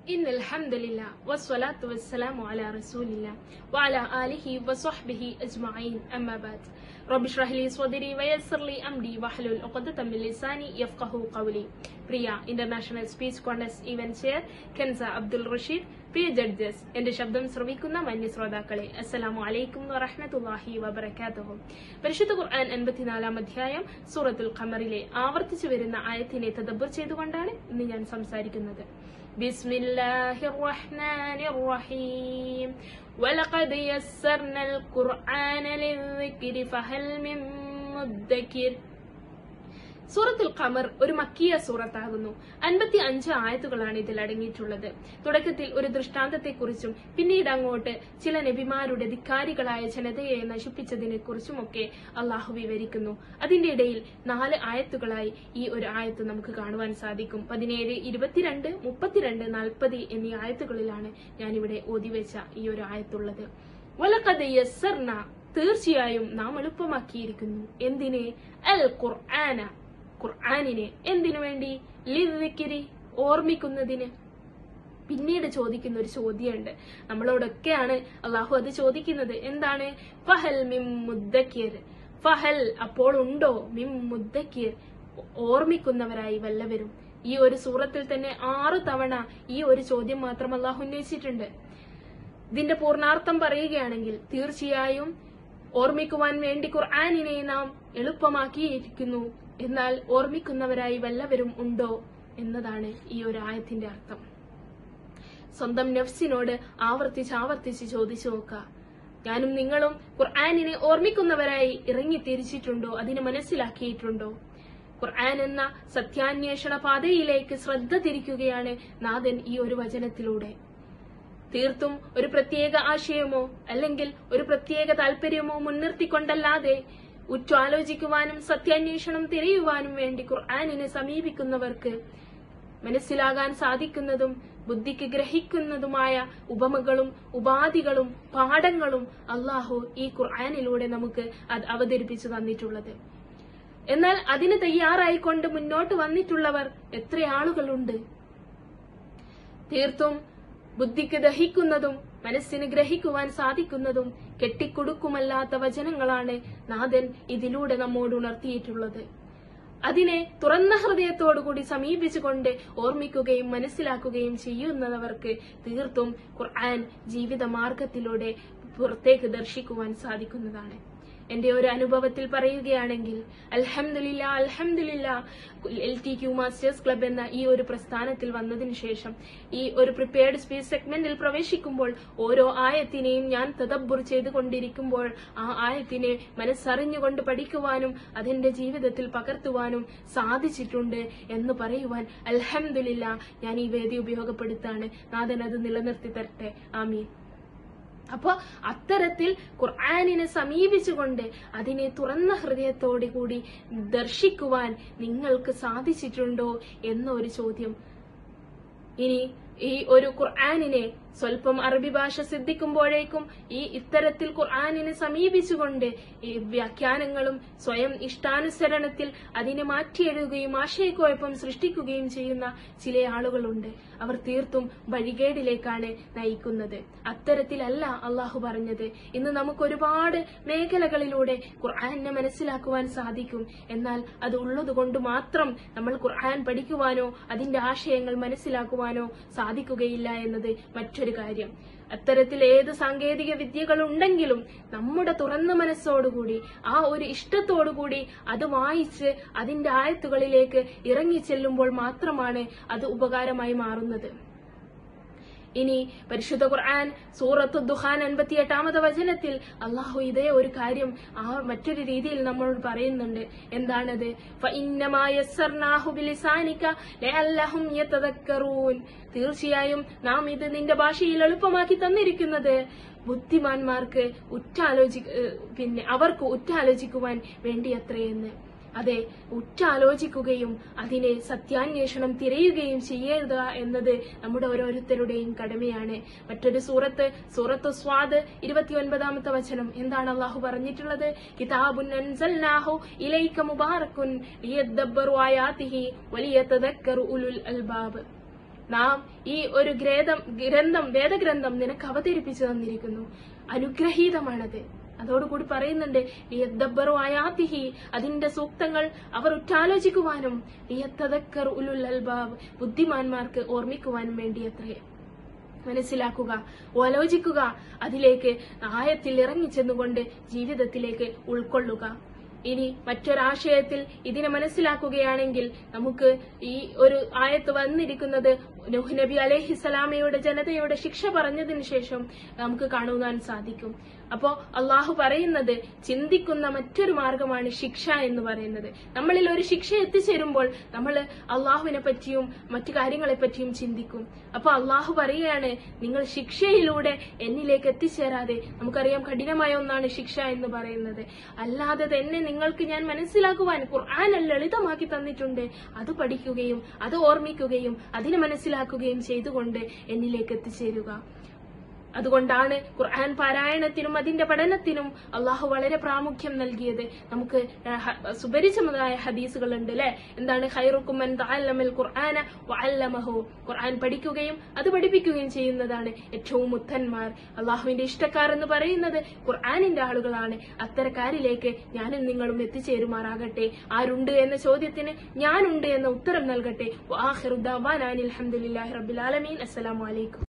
إن الحمد لله والصلاة والسلام على رسول الله وعلى آله وصحبه أجمعين أما بعد رب اشرح لي صدري ويسر لي أمري واحلل عقدة من لساني يفقه قولي പ്രിയ international speech contest event chair Kenza Abdul Rasheed പ്രിയ judges എന്റെ ശബ്ദം ശ്രവിക്കുന്ന മാന്യ ശ്രോതാക്കളെ അസ്സലാമു അലൈക്കും വറഹ്മത്തുള്ളാഹി വബറകാതുഹു പരിശുദ്ധ ഖുർആൻ എൺപത്തിനാലാം അധ്യായം സൂറത്തുൽ ഖമറിലെ ആവർത്തിച്ചു വരുന്ന ആയത്തിനെ തദബ്ബർ ചെയ്തുകൊണ്ടാണ് ഇന്ന് ഞാൻ സംസാരിക്കുന്നത് بسم الله الرحمن الرحيم ولقد يسرنا القرآن للذكر فهل من مدكر സൂറത്തുൽ ഖമർ ഒരു മക്കിയ സൂറത്താകുന്നു അൻപത്തി അഞ്ച് ആയത്തുകളാണ് ഇതിൽ അടങ്ങിയിട്ടുള്ളത് തുടക്കത്തിൽ ഒരു ദൃഷ്ടാന്തത്തെക്കുറിച്ചും പിന്നീട് അങ്ങോട്ട് ചില നബിമാരുടെ ധിക്കാരികളായ ജനതയെ നശിപ്പിച്ചതിനെ കുറിച്ചുമൊക്കെ അള്ളാഹു വിവരിക്കുന്നു അതിന്റെ ഇടയിൽ നാല് ആയത്തുകളായി ഈ ഒരു ആയത്ത് നമുക്ക് കാണുവാൻ സാധിക്കും പതിനേഴ് ഇരുപത്തിരണ്ട് മുപ്പത്തിരണ്ട് നാൽപ്പത് എന്നീ ആയത്തുകളിലാണ് ഞാനിവിടെ ഓതിവെച്ച ഈ ഒരു ആയത്തുള്ളത് വലക്കത് യസ്സർന തീർച്ചയായും നാം എളുപ്പമാക്കിയിരിക്കുന്നു എന്തിനെ അൽ ഖുർആന ഖുർആാനിനെ എന്തിനു വേണ്ടി ലിദ്ദിക്കിരി ഓർമ്മിക്കുന്നതിന് പിന്നീട് ചോദിക്കുന്ന ഒരു ചോദ്യമുണ്ട് നമ്മളോടൊക്കെയാണ് അള്ളാഹു അത് ചോദിക്കുന്നത് എന്താണ് ഫഹൽ മിം മുദ്ദക്കിർ ഫഹൽ അപ്പോൾ ഉണ്ടോ മിം മുദ്ദക്കിർ ഓർമ്മിക്കുന്നവരായി വല്ലവരും ഈ ഒരു സൂറത്തിൽ തന്നെ ആറു തവണ ഈ ഒരു ചോദ്യം മാത്രം അള്ളാഹു ഉന്നയിച്ചിട്ടുണ്ട് ഇതിന്റെ പൂർണ്ണാർത്ഥം പറയുകയാണെങ്കിൽ തീർച്ചയായും ഓർമ്മിക്കുവാൻ വേണ്ടി ഖുർആാനിനെ നാം എളുപ്പമാക്കിയിരിക്കുന്നു എന്നാൽ ഓർമ്മിക്കുന്നവരായി വല്ലവരും ഉണ്ടോ എന്നതാണ് ഈ ഒരു ആയത്തിന്റെ അർത്ഥം സ്വന്തം നഫ്സിനോട് ആവർത്തിച്ച് ആവർത്തിച്ച് ചോദിച്ചു നോക്കുക ഞാനും നിങ്ങളും ഖുർആാനിനെ ഓർമ്മിക്കുന്നവരായി ഇറങ്ങി തിരിച്ചിട്ടുണ്ടോ അതിനെ മനസ്സിലാക്കിയിട്ടുണ്ടോ ഖുർആൻ എന്ന സത്യാന്വേഷണ പാതയിലേക്ക് ശ്രദ്ധ തിരിക്കുകയാണ് നാഥൻ ഈ ഒരു വചനത്തിലൂടെ തീർത്തും ഒരു പ്രത്യേക ആശയമോ അല്ലെങ്കിൽ ഒരു പ്രത്യേക താല്പര്യമോ മുൻനിർത്തിക്കൊണ്ടല്ലാതെ ഉറ്റാലോചിക്കുവാനും സത്യാന്വേഷണം തിരയുവാനും വേണ്ടി ഖുർആാനിനെ സമീപിക്കുന്നവർക്ക് മനസ്സിലാകാൻ സാധിക്കുന്നതും ബുദ്ധിക്ക് ഗ്രഹിക്കുന്നതുമായ ഉപമകളും ഉപാധികളും പാഠങ്ങളും അള്ളാഹു ഈ ഖുർആാനിലൂടെ നമുക്ക് അത് അവതരിപ്പിച്ചു തന്നിട്ടുള്ളത് എന്നാൽ അതിന് തയ്യാറായിക്കൊണ്ട് മുന്നോട്ട് വന്നിട്ടുള്ളവർ എത്ര ആളുകളുണ്ട് തീർത്തും ബുദ്ധിക്ക് ദഹിക്കുന്നതും മനസ്സിന് ഗ്രഹിക്കുവാൻ സാധിക്കുന്നതും കെട്ടിക്കൊടുക്കുമല്ലാത്ത വചനങ്ങളാണ് നാഥൻ ഇതിലൂടെ നമ്മോട് ഉണർത്തിയിട്ടുള്ളത് അതിനെ തുറന്ന ഹൃദയത്തോടുകൂടി സമീപിച്ചുകൊണ്ട് ഓർമ്മിക്കുകയും മനസ്സിലാക്കുകയും ചെയ്യുന്നവർക്ക് തീർത്തും ഖുർആൻ ജീവിത മാർഗത്തിലൂടെ പുറത്തേക്ക് ദർശിക്കുവാൻ സാധിക്കുന്നതാണ് എന്റെ ഒരു അനുഭവത്തിൽ പറയുകയാണെങ്കിൽ അൽഹംദുലില്ല അൽഹംദുലില്ല L T Q masters club എന്ന ഈ ഒരു പ്രസ്ഥാനത്തിൽ വന്നതിന് ശേഷം ഈ ഒരു പ്രിപ്പയർഡ് സ്പീച്ച് സെഗ്മെന്റിൽ പ്രവേശിക്കുമ്പോൾ ഓരോ ആയത്തിനെയും ഞാൻ തദബ്ബുർ ചെയ്തുകൊണ്ടിരിക്കുമ്പോൾ ആ ആയത്തിനെ മനസ്സറിഞ്ഞുകൊണ്ട് പഠിക്കുവാനും അതെന്റെ ജീവിതത്തിൽ പകർത്തുവാനും സാധിച്ചിട്ടുണ്ട് എന്ന് പറയുവാൻ അൽഹംദുലില്ല ഞാൻ ഈ വേദി ഉപയോഗപ്പെടുത്താണ് നാഥൻ അത് നിലനിർത്തി തരട്ടെ ആമീൻ അപ്പോ അത്തരത്തിൽ ഖുർആാനിനെ സമീപിച്ചുകൊണ്ട് അതിനെ തുറന്ന ഹൃദയത്തോടെ കൂടി ദർശിക്കുവാൻ നിങ്ങൾക്ക് സാധിച്ചിട്ടുണ്ടോ എന്ന ഒരു ചോദ്യം ഇനി ഈ ഒരു ഖുർആാനിനെ സ്വല്പം അറബി ഭാഷ സിദ്ധിക്കുമ്പോഴേക്കും ഈ ഇത്തരത്തിൽ ഖുർആാനിനെ സമീപിച്ചുകൊണ്ട് ഈ വ്യാഖ്യാനങ്ങളും സ്വയം ഇഷ്ടാനുസരണത്തിൽ അതിനെ മാറ്റിയെഴുതുകയും ആശയക്കുഴപ്പം സൃഷ്ടിക്കുകയും ചെയ്യുന്ന ചില ആളുകളുണ്ട് അവർ തീർത്തും വഴികേടിലേക്കാണ് നയിക്കുന്നത് അത്തരത്തിലല്ല അള്ളാഹു പറഞ്ഞത് ഇന്ന് നമുക്ക് ഒരുപാട് മേഖലകളിലൂടെ ഖുർആാനിനെ മനസ്സിലാക്കുവാൻ സാധിക്കും എന്നാൽ അത് ഉള്ളതുകൊണ്ട് മാത്രം നമ്മൾ ഖുർആൻ പഠിക്കുവാനോ അതിന്റെ ആശയങ്ങൾ മനസ്സിലാക്കുവാനോ സാധിക്കുകയില്ല എന്നത് മറ്റൊരു കാര്യം അത്തരത്തിൽ ഏത് സാങ്കേതിക വിദ്യകൾ ഉണ്ടെങ്കിലും നമ്മുടെ തുറന്ന മനസ്സോടുകൂടി ആ ഒരു ഇഷ്ടത്തോടുകൂടി അത് വായിച്ച് അതിന്റെ ആയത്തുകളിലേക്ക് ഇറങ്ങിച്ചെല്ലുമ്പോൾ മാത്രമാണ് അത് ഉപകാരമായി മാറുന്നത് ഇനി പരിശുദ്ധ ഖുർആൻ സൂറത്ത് ദുഹാൻ അൻപത്തിയെട്ടാമത് വചനത്തിൽ അള്ളാഹു ഇതേ ഒരു കാര്യം ആ മറ്റൊരു രീതിയിൽ നമ്മളോട് പറയുന്നുണ്ട് എന്താണത് തീർച്ചയായും നാം ഇത് നിന്റെ ഭാഷയിൽ എളുപ്പമാക്കി തന്നിരിക്കുന്നത് ബുദ്ധിമാന്മാർക്ക് ഉറ്റാലോചി പിന്നെ അവർക്ക് ഉറ്റാലോചിക്കുവാൻ വേണ്ടിയത്രയെന്ന് അതെ ഉറ്റാലോചിക്കുകയും അതിനെ സത്യാന്വേഷണം തിരയുകയും ചെയ്യുക എന്നത് നമ്മുടെ ഓരോരുത്തരുടെയും കടമയാണ് മറ്റൊരു സൂറത്ത് സൂറത്ത് സ്വാദ് ഇരുപത്തിയൊൻപതാമത്തെ വചനം എന്താണ് അള്ളാഹു പറഞ്ഞിട്ടുള്ളത് കിതാബുൻ അൻസൽനാഹു ഇലൈക മുബാറക്കുൻ ലിയദ്ദബ്ബറു ആയാതിഹി വലിയതദക്കറു ഉലുൽ അൽബാബ് നാം ഈ ഒരു ഗ്രേദം ഗ്രന്ഥം വേദഗ്രന്ഥം നിനക്ക് അവതരിപ്പിച്ചു തന്നിരിക്കുന്നു അനുഗ്രഹീതമാണത് അതോടുകൂടി പറയുന്നുണ്ട് ലിയദ്ദബ്ബറു ആയാത്തിഹി അതിന്റെ സൂക്തങ്ങൾ അവർ ഉറ്റാലോചിക്കുവാനും ലിയത്തദക്കർ ഉലുൽ അൽബാബ് ബുദ്ധിമാന്മാർക്ക് ഓർമ്മിക്കുവാനും വേണ്ടിയത്രേ മനസ്സിലാക്കുക ആലോചിക്കുക അതിലേക്ക് ആയത്തിൽ ഇറങ്ങിച്ചെന്നുകൊണ്ട് ജീവിതത്തിലേക്ക് ഉൾക്കൊള്ളുക ഇനി മറ്റൊരാശയത്തിൽ ഇതിനെ മനസ്സിലാക്കുകയാണെങ്കിൽ നമുക്ക് ഈ ഒരു ആയത്ത് വന്നിരിക്കുന്നത് നൂഹ് നബി അലഹിസലാമയുടെ ജനതയുടെ ശിക്ഷ പറഞ്ഞതിന് ശേഷം നമുക്ക് കാണുവാൻ സാധിക്കും അപ്പോ അള്ളാഹു പറയുന്നത് ചിന്തിക്കുന്ന മറ്റൊരു മാർഗമാണ് ശിക്ഷ എന്ന് പറയുന്നത് നമ്മളിൽ ഒരു ശിക്ഷ എത്തിച്ചേരുമ്പോൾ നമ്മൾ അള്ളാഹുവിനെ പറ്റിയും മറ്റു കാര്യങ്ങളെ പറ്റിയും ചിന്തിക്കും അപ്പൊ അള്ളാഹു പറയുകയാണ് നിങ്ങൾ ശിക്ഷയിലൂടെ എന്നിലേക്ക് എത്തിച്ചേരാതെ നമുക്കറിയാം കഠിനമായ ഒന്നാണ് ശിക്ഷ എന്ന് പറയുന്നത് അല്ലാതെ തന്നെ നിങ്ങൾക്ക് ഞാൻ മനസ്സിലാക്കുവാൻ ഖുർആൻ ലളിതമാക്കി തന്നിട്ടുണ്ട് അത് പഠിക്കുകയും അത് ഓർമ്മിക്കുകയും അതിനെ മനസ്സിലാക്കുകയും ചെയ്തുകൊണ്ട് എന്നിലേക്ക് എത്തിച്ചേരുക അതുകൊണ്ടാണ് ഖുർആൻ പാരായണത്തിനും അതിന്റെ പഠനത്തിനും അള്ളാഹു വളരെ പ്രാമുഖ്യം നൽകിയത് നമുക്ക് ഹ- സുപരിചിതമായ ഹദീസുകളുണ്ട് അല്ലെ എന്താണ് ഖൈറുക്കുമൻ തഅല്ലമൽ ഖുർആന വഅല്ലമഹു ഖുർആൻ പഠിക്കുകയും അത് പഠിപ്പിക്കുകയും ചെയ്യുന്നതാണ് ഏറ്റവും മുത്തന്മാർ അള്ളാഹുവിന്റെ ഇഷ്ടക്കാർ എന്ന് പറയുന്നത് ഖുർആനിന്റെ ആളുകളാണ് അത്തരക്കാരിലേക്ക് ഞാനും നിങ്ങളും എത്തിച്ചേരുമാറാകട്ടെ ആരുണ്ട് എന്ന ചോദ്യത്തിന് ഞാനുണ്ട് എന്ന ഉത്തരം നൽകട്ടെ വാഹിറുദ്ദാൻ അലഹമുല്ലാഹി റബ്ബിൽ ആലമീൻ അസ്സലാമു അലൈക്കും